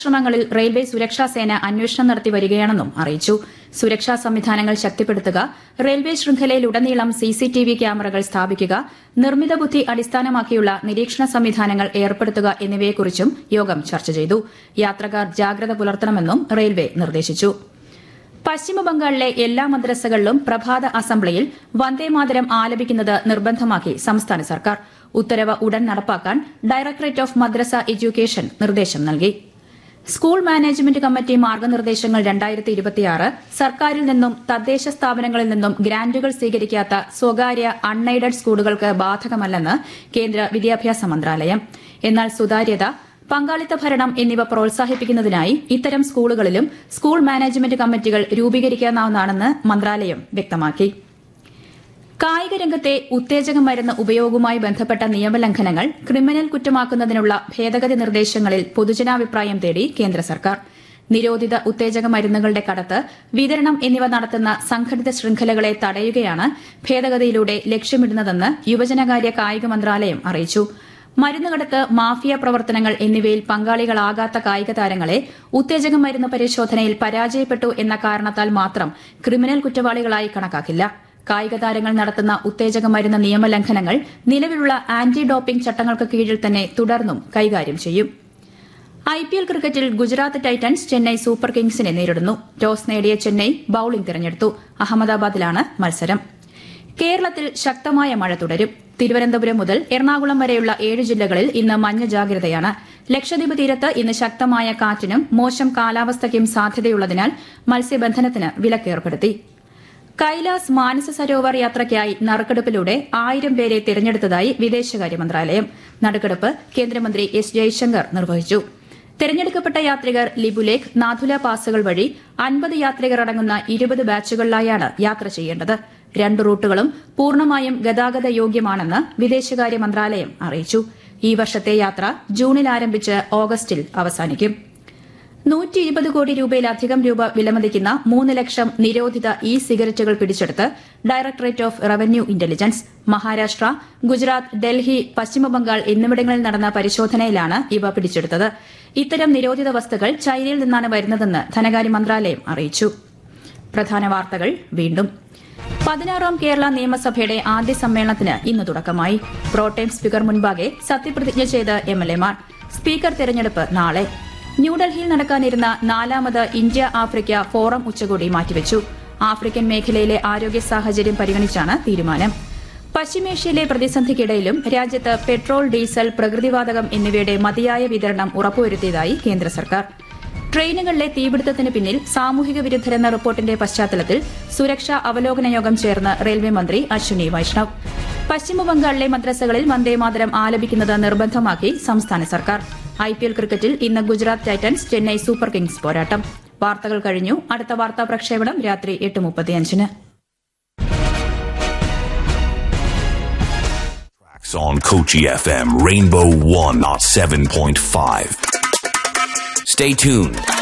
ശ്രമങ്ങളിൽ റെയിൽവേ സുരക്ഷാ സേന അന്വേഷണം നടത്തി വരികയാണെന്നും അറിയിച്ചു സുരക്ഷാ സംവിധാനങ്ങൾ ശക്തിപ്പെടുത്തുക റെയിൽവേ ശൃംഖലയിലുടനീളം സിസിടിവി ക്യാമറകൾ സ്ഥാപിക്കുക നിർമ്മിത ബുദ്ധി അടിസ്ഥാനമാക്കിയുള്ള നിരീക്ഷണ സംവിധാനങ്ങൾ ഏർപ്പെടുത്തുക എന്നിവയെക്കുറിച്ചും യോഗം ചർച്ച ചെയ്തു യാത്രക്കാർ ജാഗ്രത പുലർത്തണമെന്നും റെയിൽവേ നിർദ്ദേശിച്ചു പശ്ചിമബംഗാളിലെ എല്ലാ മദ്രസകളിലും പ്രഭാത അസംബ്ലിയിൽ വന്ദേമാതരം ആലപിക്കുന്നത് നിർബന്ധമാക്കി സംസ്ഥാന സർക്കാർ ഉത്തരവ് ഉടൻ നടപ്പാക്കാൻ ഡയറക്ടറേറ്റ് ഓഫ് മദ്രസ എഡ്യൂക്കേഷൻ നിർദ്ദേശം നൽകി സ്കൂൾ മാനേജ്മെന്റ് കമ്മിറ്റി മാർഗനിർദ്ദേശങ്ങൾ രണ്ടായിരത്തി ഇരുപത്തിയാറ് സർക്കാരിൽ നിന്നും തദ്ദേശ സ്ഥാപനങ്ങളിൽ നിന്നും ഗ്രാന്റുകൾ സ്വീകരിക്കാത്ത സ്വകാര്യ അൺഎയ്ഡഡ് സ്കൂളുകൾക്ക് ബാധകമല്ലെന്ന് കേന്ദ്ര വിദ്യാഭ്യാസ മന്ത്രാലയം എന്നാൽ സുതാര്യത പങ്കാളിത്ത ഭരണം എന്നിവ പ്രോത്സാഹിപ്പിക്കുന്നതിനായി ഇത്തരം സ്കൂളുകളിലും സ്കൂൾ മാനേജ്മെന്റ് കമ്മിറ്റികൾ രൂപീകരിക്കാവുന്നതാണെന്ന് മന്ത്രാലയം വ്യക്തമാക്കി കായിക രംഗത്തെ ഉത്തേജക മരുന്ന് ഉപയോഗവുമായി ബന്ധപ്പെട്ട നിയമലംഘനങ്ങൾ ക്രിമിനൽ കുറ്റമാക്കുന്നതിനുള്ള ഭേദഗതി നിർദ്ദേശങ്ങളിൽ പൊതുജനാഭിപ്രായം തേടി കേന്ദ്ര സർക്കാർ നിരോധിത ഉത്തേജക മരുന്നുകളുടെ കടത്ത് വിതരണം എന്നിവ നടത്തുന്ന സംഘടിത ശൃംഖലകളെ തടയുകയാണ് ഭേദഗതിയിലൂടെ ലക്ഷ്യമിടുന്നതെന്ന് യുവജനകാര്യ കായിക മന്ത്രാലയം അറിയിച്ചു മരുന്നുകടത്ത് മാഫിയ പ്രവർത്തനങ്ങൾ എന്നിവയിൽ പങ്കാളികളാകാത്ത കായിക താരങ്ങളെ ഉത്തേജക മരുന്ന് പരിശോധനയിൽ പരാജയപ്പെട്ടു എന്ന കാരണത്താൽ മാത്രം ക്രിമിനൽ കുറ്റവാളികളായി കണക്കാക്കില്ല കായിക താരങ്ങൾ നടത്തുന്ന ഉത്തേജക മരുന്ന് നിയമലംഘനങ്ങൾ നിലവിലുള്ള ആന്റി ഡോപ്പിംഗ് ചട്ടങ്ങൾക്ക് കീഴിൽ തന്നെ തുടർന്നും കൈകാര്യം ചെയ്യും ഐപിഎൽ ക്രിക്കറ്റിൽ ഗുജറാത്ത് ടൈറ്റൻസ് ചെന്നൈ സൂപ്പർ കിങ്സിനെ നേരിടുന്നു ടോസ് നേടിയ ചെന്നൈ ബൌളിംഗ് തിരഞ്ഞെടുത്തു അഹമ്മദാബാദിലാണ് മത്സരം കേരളത്തിൽ ശക്തമായ മഴ തുടരും തിരുവനന്തപുരം മുതൽ എറണാകുളം വരെയുള്ള ഏഴ് ജില്ലകളിൽ ഇന്ന് മഞ്ഞ ജാഗ്രതയാണ് ലക്ഷദ്വീപ് തീരത്ത് ഇന്ന് ശക്തമായ കാറ്റിനും മോശം കാലാവസ്ഥയ്ക്കും സാധ്യതയുള്ളതിനാൽ മത്സ്യബന്ധനത്തിന് വിലക്കേർപ്പെടുത്തി കൈലാസ് മാനസ സരോവർ യാത്രയ്ക്കായി നറുക്കെടുപ്പിലൂടെ ആയിരം പേരെ തിരഞ്ഞെടുത്തതായി വിദേശകാര്യ മന്ത്രാലയം നറുക്കെടുപ്പ് കേന്ദ്രമന്ത്രി എസ് ജയശങ്കർ നിർവഹിച്ചു തെരഞ്ഞെടുക്കപ്പെട്ട യാത്രികർ ലിബുലേഖ് നാഥുല പാസുകൾ വഴി അൻപത് യാത്രികർ അടങ്ങുന്ന ഇരുപത് ബാച്ചുകളിലായാണ് യാത്ര ചെയ്യേണ്ടത് രണ്ട് റൂട്ടുകളും പൂർണ്ണമായും ഗതാഗത യോഗ്യമാണെന്ന് വിദേശകാര്യ മന്ത്രാലയം അറിയിച്ചു ഈ വർഷത്തെ യാത്ര ജൂണിൽ ആരംഭിച്ച് ഓഗസ്റ്റിൽ അവസാനിക്കും നൂറ്റി ഇരുപത് കോടി രൂപയിലധികം രൂപ വിലമതിക്കുന്ന മൂന്ന് ലക്ഷം നിരോധിത ഇ സിഗരറ്റുകൾ പിടിച്ചെടുത്ത് directorate of revenue intelligence Maharashtra Gujarat Delhi Paschim Bangal എന്നിവിടങ്ങളിൽ നടന്ന പരിശോധനയിലാണ് ഇവ പിടിച്ചെടുത്തത് ഇത്തരം നിരോധിത വസ്തുക്കൾ ചൈനയിൽ നിന്നാണ് വരുന്നതെന്ന് ധനകാര്യ മന്ത്രാലയം അറിയിച്ചു പ്രധാന വാർത്തകൾ വീണ്ടും പതിനാറാം കേരള നിയമസഭയുടെ ആദ്യ സമ്മേളനത്തിന് ഇന്ന് തുടക്കമായി പ്രോട്ടേം സ്പീക്കർ മുൻപാകെ സത്യപ്രതിജ്ഞ ചെയ്ത് എംഎൽഎമാർ സ്പീക്കർ തെരഞ്ഞെടുപ്പ് നാളെ ന്യൂഡൽഹിയിൽ നടക്കാനിരുന്ന നാലാമത് ഇന്ത്യ ആഫ്രിക്ക ഫോറം ഉച്ചകോടി മാറ്റിവെച്ചു ആഫ്രിക്കൻ മേഖലയിലെ ആരോഗ്യ സാഹചര്യം പരിഗണിച്ചാണ് തീരുമാനം പശ്ചിമേഷ്യയിലെ പ്രതിസന്ധിക്കിടയിലും രാജ്യത്ത് പെട്രോൾ ഡീസൽ പ്രകൃതിവാതകം എന്നിവയുടെ മതിയായ വിതരണം ഉറപ്പുവരുത്തിയതായി കേന്ദ്ര സർക്കാർ ട്രെയിനുകളിലെ തീപിടുത്തത്തിന് പിന്നിൽ സാമൂഹിക വിരുദ്ധരെന്ന റിപ്പോർട്ടിന്റെ പശ്ചാത്തലത്തിൽ സുരക്ഷാ അവലോകന യോഗം ചേർന്ന് റെയിൽവേ മന്ത്രി അശ്വിനി വൈഷ്ണവ് പശ്ചിമബംഗാളിലെ മദ്രസകളിൽ വന്ദേമാതരം ആലപിക്കുന്നത് നിർബന്ധമാക്കി സംസ്ഥാന സർക്കാർ ഐപിഎൽ ക്രിക്കറ്റിൽ ഇന്ന് Gujarat Titans Chennai Super Kings പോരാട്ടം വാർത്തകൾ കഴിഞ്ഞു അടുത്ത വാർത്താ പ്രക്ഷേപണം രാത്രി എട്ട് മുപ്പത്തിയഞ്ചിന് on Kochi FM Rainbow 107.5. Stay tuned.